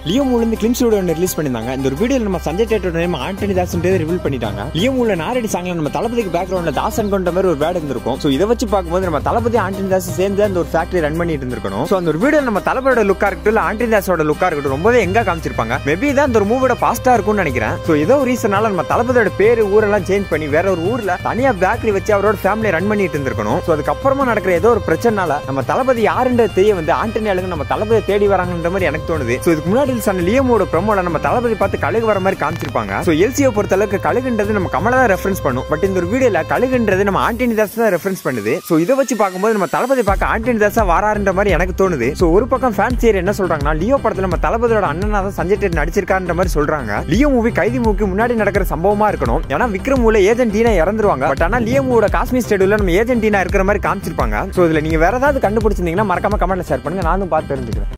Leo மூல இருந்து glimpse video ஒன்று ரிலீஸ் பண்ணியிருந்தாங்க இந்த ஒரு வீடியோ நம்ம சஞ்சய் டேட்டோட நேம் ஆண்டனி தாஸ்ன்றது ரிவீல் பண்ணிட்டாங்க லியோ மூல நாரடி சாங்ல நம்ம தளபதிக்கு பேக்ரவுண்ட்ல தாசன் கொண்ட மாதிரி ஒரு வேர்டு இருந்திருக்கும் ஸோ இதை வச்சு பார்க்கும்போது நம்ம தளபதி ஆண்டனி தாஸ் சேர்ந்து அந்த ஒரு ஃபேக்டரி ரன் பண்ணிட்டு இருந்திருக்கணும் ஸோ அந்த ஒரு வீடியோ நம்ம தளபதியோட லுக்கா இருக்கட்டும் இல்ல ஆண்டனி தாஸோட லுக்கா இருக்கட்டும் ரொம்பவே எங்க காமிச்சிருப்பாங்க மேபி தான் அந்த ஒரு மூவியோட ஃபாஸ்டா இருக்கும்னு நினைக்கிறேன் ஸோ ஏதோ ஒரு ரீசனால நம்ம தளபதியோட பேரு ஊரெல்லாம் சேஞ்ச் பண்ணி வேற ஒரு ஊர்ல தனியா பேக்கரி வச்சு அவரோட ஃபேமிலி ரன் பண்ணிட்டு இருந்திருக்கணும் ஸோ அதுக்கப்புறமா நடக்கிற ஏதோ ஒரு பிரச்சனால நம்ம தளபதி யாருன்றது தெரிய வந்து ஆண்டனி ஆளுங்க நம்ம தளபதி தேடி வராங்கன்ற மாதிரி எனக்கு தோணுது ஸோ இதுக்கு முன்னாடி சொன்ன லியோமோட ப்ரமோல நம்ம தளபதி பார்த்து கழுகு வர மாதிரி காமிச்சிருப்பாங்க ஸோ எல்சியை பொறுத்த அளவுக்கு கழுகுன்றது நம்ம கமலை தான் ரெஃபரன்ஸ் பண்ணும் பட் இந்த ஒரு வீடியோல கழுகுன்றது நம்ம ஆண்டனி தாஸ் தான் ரெஃபரன்ஸ் பண்ணுது ஸோ இதை வச்சு பார்க்கும்போது நம்ம தளபதி பார்க்க ஆண்டனி தாஸா வராருன்ற மாதிரி எனக்கு தோணுது ஸோ ஒரு பக்கம் ஃபேன்ஸ் ஏர் என்ன சொல்றாங்கன்னா லியோ படத்துல நம்ம தளபதியோட அண்ணனா தான் சஞ்சய் டேட் நடிச்சிருக்காருன்ற மாதிரி சொல்றாங்க லியோ மூவி கைதி மூவிக்கு முன்னாடி நடக்கிற சம்பவமா இருக்கணும் ஏன்னா விக்ரம் மூல ஏஜென்ட் டீனா இறந்துருவாங்க பட் ஆனா லியோ மூவோட காஷ்மீர் ஸ்டேடியூல நம்ம ஏஜென்ட் டீனா இருக்கிற மாதிரி காமிச்சிருப்பாங்க ஸோ இதுல நீங்க வேற ஏதாவது கண்டுபிடிச்சிருந்தீங்கன்னா மறக்காம கமெண்ட்ல ஷேர் பண்ணுங்க நானும் பார்த்து தெரிஞ்சுக்கிறேன்